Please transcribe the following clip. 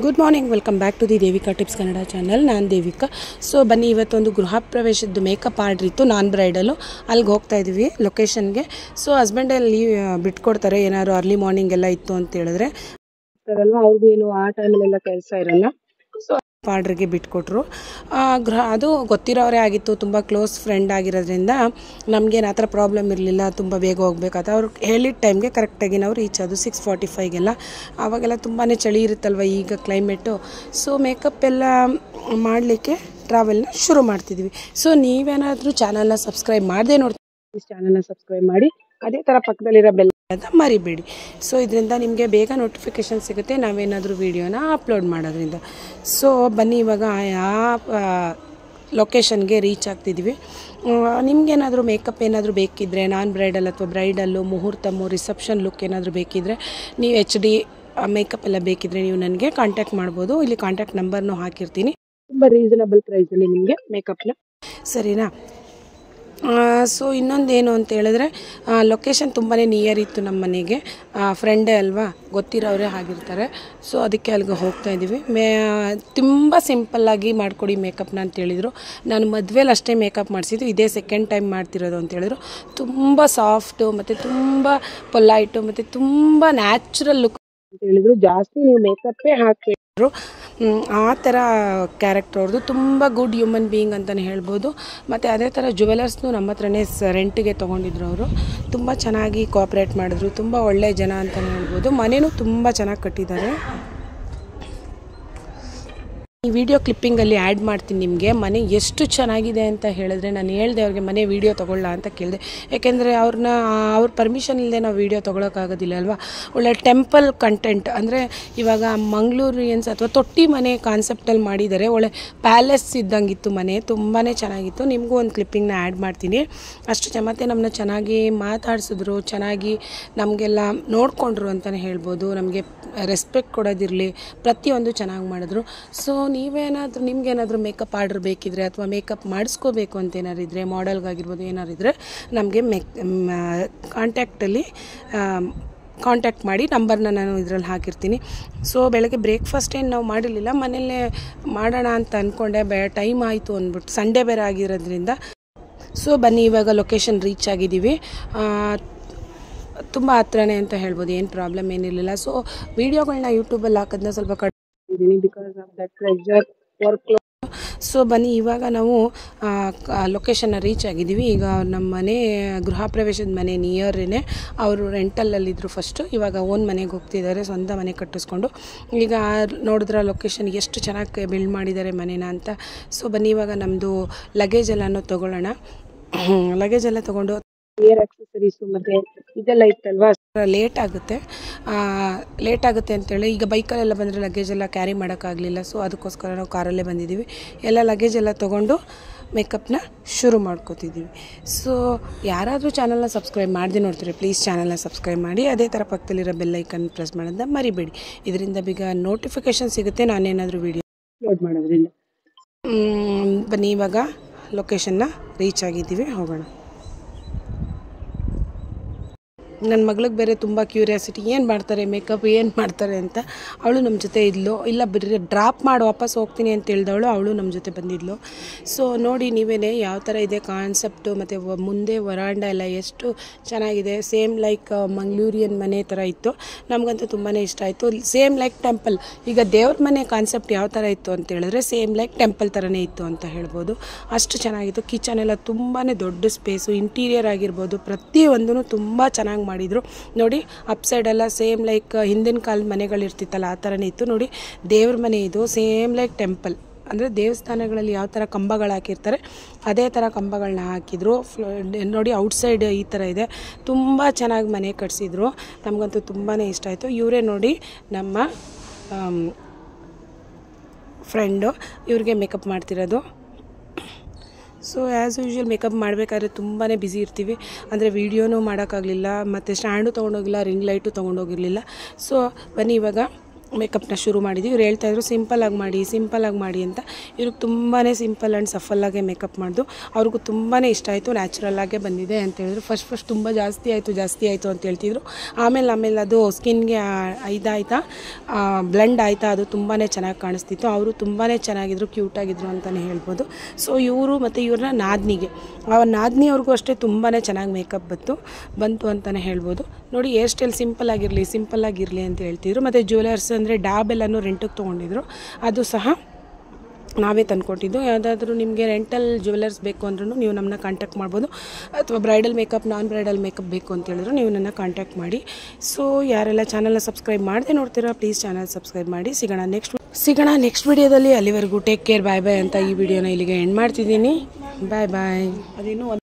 good morning welcome back to the Devika tips Kannada channel ನಾನು Devika so ಬನ್ನಿ ಇವತ್ತೊಂದು ಗೃಹ ಪ್ರವೇಶದ್ದು ಮೇಕಪ್ ಆರ್ಡ್ರ್ ಇತ್ತು ನಾನ್ ಬ್ರೈಡಲು ಅಲ್ಲಿಗೆ ಹೋಗ್ತಾ ಇದ್ದೀವಿ ಲೊಕೇಶನ್ಗೆ ಸೊ ಹಸ್ಬೆಂಡೇ ಲೀವ್ ಬಿಟ್ಕೊಡ್ತಾರೆ ಏನಾದ್ರು ಅರ್ಲಿ ಮಾರ್ನಿಂಗ್ ಎಲ್ಲ ಇತ್ತು ಅಂತ ಹೇಳಿದ್ರೆ ಅಲ್ವಾ ಅವ್ರಿಗೂ ಏನು ಆ ಟೈಮಲ್ಲೆಲ್ಲ ಕೆಲಸ ಇರಲ್ಲ ಸೊ ಆರ್ಡ್ರಿಗೆ ಬಿಟ್ಕೊಟ್ರು ಆ, ಗೃಹ ಅದು ಗೊತ್ತಿರೋರೇ ಆಗಿತ್ತು ತುಂಬ ಕ್ಲೋಸ್ ಫ್ರೆಂಡ್ ಆಗಿರೋದ್ರಿಂದ ನಮಗೇನು ಆ ಥರ ಪ್ರಾಬ್ಲಮ್ ಇರಲಿಲ್ಲ ತುಂಬ ಬೇಗ ಹೋಗ್ಬೇಕಾದ ಅವ್ರು ಹೇಳಿದ ಟೈಮ್ಗೆ ಕರೆಕ್ಟಾಗಿ ನಾವು ರೀಚ್ ಆದು ಸಿಕ್ಸ್ ಫಾರ್ಟಿ ಫೈಗೆಲ್ಲ ಆವಾಗೆಲ್ಲ ತುಂಬಾ ಚಳಿ ಇರುತ್ತಲ್ವ ಈಗ ಕ್ಲೈಮೇಟು ಸೊ ಮೇಕಪ್ ಎಲ್ಲ ಮಾಡಲಿಕ್ಕೆ ಟ್ರಾವೆಲ್ನ ಶುರು ಮಾಡ್ತಿದ್ವಿ ಸೊ ನೀವೇನಾದರೂ ಚಾನಲ್ನ ಸಬ್ಸ್ಕ್ರೈಬ್ ಮಾಡದೆ ನೋಡ್ತೀವಿ ಚಾನಲ್ನ ಸಬ್ಸ್ಕ್ರೈಬ್ ಮಾಡಿ ಅದೇ ಥರ ಪಕ್ಕದಲ್ಲಿರೋ ಬೆಲ್ ಅಂತ ಮರಿಬೇಡಿ ಸೊ ಇದರಿಂದ ನಿಮಗೆ ಬೇಗ ನೋಟಿಫಿಕೇಷನ್ ಸಿಗುತ್ತೆ ನಾವೇನಾದರೂ ವೀಡಿಯೋನ ಅಪ್ಲೋಡ್ ಮಾಡೋದ್ರಿಂದ ಸೊ ಬನ್ನಿ ಇವಾಗ ಆ ಲೊಕೇಶನ್ಗೆ ರೀಚ್ ಆಗ್ತಿದ್ವಿ ನಿಮ್ಗೇನಾದರೂ ಮೇಕಪ್ ಏನಾದರೂ ಬೇಕಿದ್ದರೆ ನಾನ್ ಬ್ರೈಡಲ್ ಅಥವಾ ಬ್ರೈಡಲ್ಲು ಮುಹೂರ್ತಮು ರಿಸೆಪ್ಷನ್ ಲುಕ್ ಏನಾದರೂ ಬೇಕಿದ್ದರೆ ನೀವು ಎಚ್ ಡಿ ಮೇಕಪ್ ಎಲ್ಲ ಬೇಕಿದ್ದರೆ ನೀವು ನನಗೆ ಕಾಂಟ್ಯಾಕ್ಟ್ ಮಾಡ್ಬೋದು ಇಲ್ಲಿ ಕಾಂಟ್ಯಾಕ್ಟ್ ನಂಬರ್ನೂ ಹಾಕಿರ್ತೀನಿ ತುಂಬ ರೀಸನಬಲ್ ಪ್ರೈಸಲ್ಲಿ ನಿಮಗೆ ಮೇಕಪ್ನ ಸರಿನಾ ಸೊ ಇನ್ನೊಂದೇನು ಅಂತ ಹೇಳಿದ್ರೆ ಲೊಕೇಶನ್ ತುಂಬಾ ನಿಯರ್ ಇತ್ತು ನಮ್ಮ ಮನೆಗೆ ಫ್ರೆಂಡೇ ಅಲ್ವಾ ಗೊತ್ತಿರೋರೇ ಆಗಿರ್ತಾರೆ ಸೊ ಅದಕ್ಕೆ ಅಲ್ಲಿಗೆ ಹೋಗ್ತಾ ಇದ್ದೀವಿ ಮೇ ತುಂಬ ಸಿಂಪಲ್ಲಾಗಿ ಮಾಡಿಕೊಡಿ ಮೇಕಪ್ನ ಅಂತ ಹೇಳಿದರು ನಾನು ಮದುವೆಲಿ ಅಷ್ಟೇ ಮೇಕಪ್ ಮಾಡಿಸಿದ್ದು ಇದೇ ಸೆಕೆಂಡ್ ಟೈಮ್ ಮಾಡ್ತಿರೋದು ಅಂತ ಹೇಳಿದ್ರು ತುಂಬ ಸಾಫ್ಟು ಮತ್ತು ತುಂಬ ಪೊಲೈಟು ಮತ್ತು ತುಂಬ ನ್ಯಾಚುರಲ್ ಲುಕ್ ಅಂತ ಹೇಳಿದ್ರು ಜಾಸ್ತಿ ನೀವು ಮೇಕಪ್ಪೇ ಹಾಕಿದ್ರು ಆ ಥರ ಕ್ಯಾರೆಕ್ಟರ್ ಅವ್ರದ್ದು ತುಂಬ ಗುಡ್ ಹ್ಯೂಮನ್ ಬೀಯಿಂಗ್ ಅಂತಲೇ ಹೇಳ್ಬೋದು ಮತ್ತು ಅದೇ ಥರ ಜುವೆಲರ್ಸ್ನು ನಮ್ಮ ಹತ್ರನೇ ಸ ರೆಂಟಿಗೆ ತೊಗೊಂಡಿದ್ರು ಅವರು ತುಂಬ ಚೆನ್ನಾಗಿ ಕೋಆಪ್ರೇಟ್ ಮಾಡಿದ್ರು ತುಂಬ ಒಳ್ಳೆಯ ಜನ ಅಂತಲೇ ಹೇಳ್ಬೋದು ಮನೇನೂ ತುಂಬ ಚೆನ್ನಾಗಿ ಕಟ್ಟಿದ್ದಾರೆ ಈ ವಿಡಿಯೋ ಕ್ಲಿಪ್ಪಿಂಗಲ್ಲಿ ಆ್ಯಡ್ ಮಾಡ್ತೀನಿ ನಿಮಗೆ ಮನೆ ಎಷ್ಟು ಚೆನ್ನಾಗಿದೆ ಅಂತ ಹೇಳಿದ್ರೆ ನಾನು ಹೇಳ್ದೆ ಅವ್ರಿಗೆ ಮನೆ ವಿಡಿಯೋ ತೊಗೊಳ್ಳ ಅಂತ ಕೇಳಿದೆ ಯಾಕೆಂದರೆ ಅವ್ರನ್ನ ಅವ್ರ ಪರ್ಮಿಷನ್ ಇಲ್ಲದೆ ನಾವು ವಿಡಿಯೋ ತೊಗೊಳಕ್ಕಾಗೋದಿಲ್ಲ ಅಲ್ವಾ ಒಳ್ಳೆ ಟೆಂಪಲ್ ಕಂಟೆಂಟ್ ಅಂದರೆ ಇವಾಗ ಮಂಗಳೂರಿಯನ್ಸ್ ಅಥವಾ ತೊಟ್ಟಿ ಮನೆ ಕಾನ್ಸೆಪ್ಟಲ್ಲಿ ಮಾಡಿದ್ದಾರೆ ಒಳ್ಳೆ ಪ್ಯಾಲೇಸ್ ಇದ್ದಂಗಿತ್ತು ಮನೆ ತುಂಬಾ ಚೆನ್ನಾಗಿತ್ತು ನಿಮಗೂ ಒಂದು ಕ್ಲಿಪ್ಪಿಂಗ್ನ ಆ್ಯಡ್ ಮಾಡ್ತೀನಿ ಅಷ್ಟು ಜನ ಮತ್ತು ನಮ್ಮನ್ನ ಚೆನ್ನಾಗಿ ಮಾತಾಡಿಸಿದ್ರು ಚೆನ್ನಾಗಿ ನಮಗೆಲ್ಲ ನೋಡಿಕೊಂಡ್ರು ಅಂತಲೇ ಹೇಳ್ಬೋದು ನಮಗೆ ರೆಸ್ಪೆಕ್ಟ್ ಕೊಡೋದಿರಲಿ ಪ್ರತಿಯೊಂದು ಚೆನ್ನಾಗಿ ಮಾಡಿದ್ರು ಸೊ ನೀವೇನಾದರೂ ನಿಮ್ಗೇನಾದರೂ ಮೇಕಪ್ ಆರ್ಡ್ರ್ ಬೇಕಿದ್ರೆ ಅಥವಾ ಮೇಕಪ್ ಮಾಡಿಸ್ಕೋಬೇಕು ಅಂತ ಏನಾರು ಇದ್ದರೆ ಮಾಡೆಲ್ಗಾಗಿರ್ಬೋದು ಏನಾರು ಇದ್ದರೆ ನಮಗೆ ಮೇಕ್ ಕಾಂಟ್ಯಾಕ್ಟಲ್ಲಿ ಕಾಂಟ್ಯಾಕ್ಟ್ ಮಾಡಿ ನಂಬರ್ನ ನಾನು ಇದರಲ್ಲಿ ಹಾಕಿರ್ತೀನಿ ಸೊ ಬೆಳಗ್ಗೆ ಬ್ರೇಕ್ಫಾಸ್ಟ್ ಏನು ನಾವು ಮಾಡಿರಲಿಲ್ಲ ಮನೆಯಲ್ಲೇ ಮಾಡೋಣ ಅಂತ ಅಂದ್ಕೊಂಡೆ ಬೇ ಟೈಮ್ ಆಯಿತು ಅಂದ್ಬಿಟ್ಟು ಸಂಡೇ ಬೇರೆ ಆಗಿರೋದ್ರಿಂದ ಸೊ ಬನ್ನಿ ಇವಾಗ ಲೊಕೇಶನ್ ರೀಚ್ ಆಗಿದ್ದೀವಿ ತುಂಬ ಹತ್ರನೇ ಅಂತ ಹೇಳ್ಬೋದು ಏನು ಪ್ರಾಬ್ಲಮ್ ಏನಿರಲಿಲ್ಲ ಸೊ ವೀಡಿಯೋಗಳನ್ನ ಯೂಟ್ಯೂಬಲ್ಲಿ ಹಾಕೋದನ್ನ ಸ್ವಲ್ಪ ಕಟ್ಟಿದ್ದೀನಿ because of that pressure work so ಬನ್ನಿ ಇವಾಗ ನಾವು ಲೊಕೇಶನ್ನ ರೀಚ್ ಆಗಿದ್ದೀವಿ ಈಗ ನಮ್ಮ ಮನೆ ಗೃಹ ಪ್ರವೇಶದ ಮನೆ ನಿಯರೇ ಅವರು ರೆಂಟಲ್ಲಲ್ಲಿದ್ದರು ಫಸ್ಟು ಇವಾಗ ಓನ್ ಮನೆಗೆ ಹೋಗ್ತಿದ್ದಾರೆ ಸ್ವಂತ ಮನೆ ಕಟ್ಟಿಸ್ಕೊಂಡು ಈಗ ನೋಡಿದ್ರೆ ಲೊಕೇಶನ್ ಎಷ್ಟು ಚೆನ್ನಾಗಿ ಬಿಲ್ಡ್ ಮಾಡಿದ್ದಾರೆ ಮನೇನ ಅಂತ ಸೊ ಬನ್ನಿ ಇವಾಗ ನಮ್ಮದು ಲಗೇಜ್ ಎಲ್ಲನೂ ತೊಗೊಳ್ಳೋಣ ಲಗೇಜ್ ಎಲ್ಲ ತೊಗೊಂಡು ಏರ್ ಆಕ್ಸೆಸರೀಸು ಮತ್ತು ಇದೆಲ್ಲ ಇತ್ತಲ್ವಾ ಲೇಟ್ ಆಗುತ್ತೆ ಲೇಟ್ ಆಗುತ್ತೆ ಅಂತೇಳಿ ಈಗ ಬೈಕಲ್ಲೆಲ್ಲ ಬಂದರೆ ಲಗೇಜ್ ಎಲ್ಲ ಕ್ಯಾರಿ ಮಾಡೋಕ್ಕಾಗಲಿಲ್ಲ ಸೊ ಅದಕ್ಕೋಸ್ಕರ ನಾವು ಕಾರಲ್ಲೇ ಬಂದಿದ್ದೀವಿ ಎಲ್ಲ ಲಗೇಜ್ ಎಲ್ಲ ತೊಗೊಂಡು ಮೇಕಪ್ನ ಶುರು ಮಾಡ್ಕೋತಿದ್ದೀವಿ ಸೊ ಯಾರಾದರೂ ಚಾನಲ್ನ ಸಬ್ಸ್ಕ್ರೈಬ್ ಮಾಡದೆ ನೋಡ್ತೀರಿ ಪ್ಲೀಸ್ ಚಾನಲ್ನ ಸಬ್ಸ್ಕ್ರೈಬ್ ಮಾಡಿ ಅದೇ ಥರ ಪಕ್ಕದಲ್ಲಿರೋ ಬೆಲ್ಲೈಕನ್ ಪ್ರೆಸ್ ಮಾಡೋದನ್ನ ಮರಿಬೇಡಿ ಇದರಿಂದ ಬೇಗ ನೋಟಿಫಿಕೇಷನ್ ಸಿಗುತ್ತೆ ನಾನೇನಾದರೂ ವೀಡಿಯೋ ಅಪ್ಲೋಡ್ ಮಾಡೋದ್ರಿಂದ ಬನ್ನಿ ಇವಾಗ ಲೊಕೇಶನ್ನ ರೀಚ್ ಆಗಿದ್ದೀವಿ ಹೋಗೋಣ ನನ್ನ ಮಗಳಿಗೆ ಬೇರೆ ತುಂಬ ಕ್ಯೂರಿಯಾಸಿಟಿ ಏನು ಮಾಡ್ತಾರೆ ಮೇಕಪ್ ಏನು ಮಾಡ್ತಾರೆ ಅಂತ ಅವಳು ನಮ್ಮ ಜೊತೆ ಇದ್ಲು ಇಲ್ಲ ಬರೀ ಡ್ರಾಪ್ ಮಾಡಿ ವಾಪಸ್ ಹೋಗ್ತೀನಿ ಅಂತ ಹೇಳಿದವಳು ಅವಳು ನಮ್ಮ ಜೊತೆ ಬಂದಿದ್ಲು ಸೊ ನೋಡಿ ನೀವೇ ಯಾವ ಥರ ಇದೆ ಕಾನ್ಸೆಪ್ಟು ಮತ್ತು ಮುಂದೆ ವರಾಂಡ ಎಲ್ಲ ಎಷ್ಟು ಚೆನ್ನಾಗಿದೆ ಸೇಮ್ ಲೈಕ್ ಮಂಗ್ಳೂರಿಯನ್ ಮನೆ ಥರ ಇತ್ತು ನಮಗಂತೂ ತುಂಬಾ ಇಷ್ಟ ಆಯಿತು ಸೇಮ್ ಲೈಕ್ ಟೆಂಪಲ್ ಈಗ ದೇವ್ರ ಮನೆ ಕಾನ್ಸೆಪ್ಟ್ ಯಾವ ಥರ ಇತ್ತು ಅಂತ ಹೇಳಿದ್ರೆ ಸೇಮ್ ಲೈಕ್ ಟೆಂಪಲ್ ಥರನೇ ಇತ್ತು ಅಂತ ಹೇಳ್ಬೋದು ಅಷ್ಟು ಚೆನ್ನಾಗಿತ್ತು ಕಿಚನ್ ಎಲ್ಲ ತುಂಬಾ ದೊಡ್ಡ ಸ್ಪೇಸು ಇಂಟೀರಿಯರ್ ಆಗಿರ್ಬೋದು ಪ್ರತಿಯೊಂದೂ ತುಂಬ ಚೆನ್ನಾಗಿ ಮಾಡಿದರು ನೋಡಿ ಅಪ್ ಸೈಡ್ ಎಲ್ಲ ಸೇಮ್ ಲೈಕ್ ಹಿಂದಿನ ಕಾಲದ ಮನೆಗಳಿರ್ತಿತ್ತಲ್ಲ ಆ ಥರನೇ ಇತ್ತು ನೋಡಿ ದೇವ್ರ ಮನೆ ಇದು ಸೇಮ್ ಲೈಕ್ ಟೆಂಪಲ್ ಅಂದರೆ ದೇವಸ್ಥಾನಗಳಲ್ಲಿ ಯಾವ ಥರ ಕಂಬಗಳು ಹಾಕಿರ್ತಾರೆ ಅದೇ ಥರ ಕಂಬಗಳನ್ನ ಹಾಕಿದ್ರು ನೋಡಿ ಔಟ್ಸೈಡ್ ಈ ಥರ ಇದೆ ತುಂಬ ಚೆನ್ನಾಗಿ ಮನೆ ಕಟ್ಸಿದ್ರು ನಮಗಂತೂ ತುಂಬಾ ಇಷ್ಟ ಆಯಿತು ಇವರೇ ನೋಡಿ ನಮ್ಮ ಫ್ರೆಂಡು ಇವ್ರಿಗೆ ಮೇಕಪ್ ಮಾಡ್ತಿರೋದು ಸೊ ಆ್ಯಸ್ ಯೂಶ್ವಲ್ ಮೇಕಪ್ ಮಾಡಬೇಕಾದ್ರೆ ತುಂಬಾ ಬ್ಯುಸಿ ಇರ್ತೀವಿ ಅಂದರೆ ವೀಡಿಯೋನೂ ಮಾಡೋಕ್ಕಾಗಲಿಲ್ಲ ಮತ್ತು ಸ್ಟ್ಯಾಂಡು ತೊಗೊಂಡೋಗಿಲ್ಲ ರಿಂಗ್ ಲೈಟು ತೊಗೊಂಡೋಗಿರಲಿಲ್ಲ ಸೊ ಬನ್ನಿ ಇವಾಗ ಮೇಕಪ್ನ ಶುರು ಮಾಡಿದ್ವಿ ಇವ್ರು ಹೇಳ್ತಾ ಇದ್ರು ಸಿಂಪಲಾಗಿ ಮಾಡಿ ಸಿಂಪಲಾಗಿ ಮಾಡಿ ಅಂತ ಇವ್ರಿಗೆ ತುಂಬಾ ಸಿಂಪಲ್ ಆ್ಯಂಡ್ ಸಫಲ್ಲಾಗೆ ಮೇಕಪ್ ಮಾಡಿದು ಅವ್ರಿಗೂ ತುಂಬಾ ಇಷ್ಟ ಆಯಿತು ನ್ಯಾಚುರಲ್ಲಾಗೆ ಬಂದಿದೆ ಅಂತ ಹೇಳಿದ್ರು ಫಸ್ಟ್ ಫಸ್ಟ್ ತುಂಬ ಜಾಸ್ತಿ ಆಯಿತು ಜಾಸ್ತಿ ಆಯಿತು ಅಂತ ಹೇಳ್ತಿದ್ರು ಆಮೇಲೆ ಆಮೇಲೆ ಅದು ಸ್ಕಿನ್ಗೆ ಇದಾಯ್ತಾ ಬ್ಲೆಂಡ್ ಆಯಿತಾ ಅದು ತುಂಬಾ ಚೆನ್ನಾಗಿ ಕಾಣಿಸ್ತಿತ್ತು ಅವರು ತುಂಬಾ ಚೆನ್ನಾಗಿದ್ರು ಕ್ಯೂಟಾಗಿದ್ರು ಅಂತಲೇ ಹೇಳ್ಬೋದು ಸೊ ಇವರು ಮತ್ತು ಇವ್ರನ್ನ ನಾದ್ನಿಗೆ ಆ ನಾದ್ನಿ ಅವ್ರಿಗೂ ಅಷ್ಟೇ ತುಂಬಾ ಚೆನ್ನಾಗಿ ಮೇಕಪ್ ಬಂತು ಬಂತು ಅಂತಲೇ ಹೇಳ್ಬೋದು ನೋಡಿ ಹೇರ್ ಸ್ಟೈಲ್ ಸಿಂಪಲ್ ಆಗಿರಲಿ ಸಿಂಪಲ್ ಆಗಿರಲಿ ಅಂತ ಹೇಳ್ತಿದ್ರು ಮತ್ತು ಜ್ಯುವೆಲರ್ಸ್ ಅಂದರೆ ಡ್ಯಾಬ್ ಎಲ್ಲನೂ ರೆಂಟಿಗೆ ತೊಗೊಂಡಿದ್ರು ಅದು ಸಹ ನಾವೇ ತಂದ್ಕೊಟ್ಟಿದ್ದು ಯಾವುದಾದ್ರೂ ನಿಮಗೆ ರೆಂಟಲ್ ಜ್ಯುವೆಲರ್ಸ್ ಬೇಕು ಅಂದ್ರೂ ನೀವು ನಮ್ಮನ್ನ ಕಾಂಟ್ಯಾಕ್ಟ್ ಮಾಡ್ಬೋದು ಅಥವಾ bridal makeup non bridal makeup ಬೇಕು ಅಂತ ಹೇಳಿದ್ರು ನೀವು ನನ್ನ ಕಾಂಟ್ಯಾಕ್ಟ್ ಮಾಡಿ ಸೊ ಯಾರೆಲ್ಲ ಚಾನಲ್ನ ಸಬ್ಸ್ಕ್ರೈಬ್ ಮಾಡದೆ ನೋಡ್ತೀರಾ ಪ್ಲೀಸ್ ಚಾನಲ್ ಸಬ್ಸ್ಕ್ರೈಬ್ ಮಾಡಿ ಸಿಗೋಣ ನೆಕ್ಸ್ಟ್ ಸಿಗೋಣ ನೆಕ್ಸ್ಟ್ ವಿಡಿಯೋದಲ್ಲಿ ಅಲ್ಲಿವರೆಗೂ ಟೇಕ್ ಕೇರ್ ಬಾಯ್ ಬಾಯ್ ಅಂತ ಈ ವಿಡಿಯೋನ ಇಲ್ಲಿಗೆ ಎಂಡ್ ಮಾಡ್ತಿದ್ದೀನಿ ಬಾಯ್ ಬಾಯ್ ಅದೇನು